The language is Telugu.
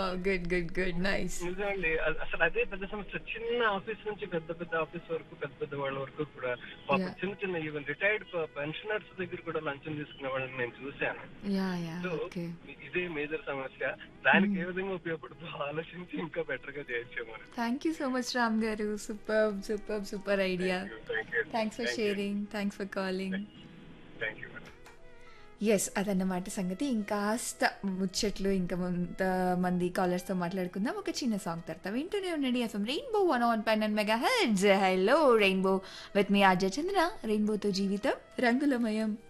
గుడ్ గుడ్ గుడ్ నైస్ నిజమండి అ- అసలు అదే పెద్ద సమస్య చిన్న ఆఫీస్ నుంచి పెద్ద పెద్ద ఆఫీస్ వరకు పెద్ద పెద్ద వాళ్ళ వరకు కూడా పాపం Yeah. చిన్న చిన్న ఈవెన్ రిటైర్డ్ పెన్షనర్స్ దగ్గర కూడా లంచం తీసుకునే వాళ్ళని నేను చూశాను యా యా సో ఓకే ఇదే మేజర్ సమస్య దానికి ఏ విధంగా ఉపయోగపడుతుందో ఆలోచించి ఇంకా బెటర్ గా చేయొచ్చేమో thank you so much Ram గారు super super super idea thank you thanks for sharing thanks for calling thank you madam yes అదన్నమాట సంగతి ఇంకాస్త ముచ్చట్లు ఇంకా కొంత మంది కాలర్స్తో మాట్లాడుకుందాం ఒక చిన్న సాంగ్ తర్వాత వింటూనే ఉండండి FM Rainbow one one five and megahertz hello Rainbow with me RJ Chandra రెయిన్బోతో జీవితం రంగులమయం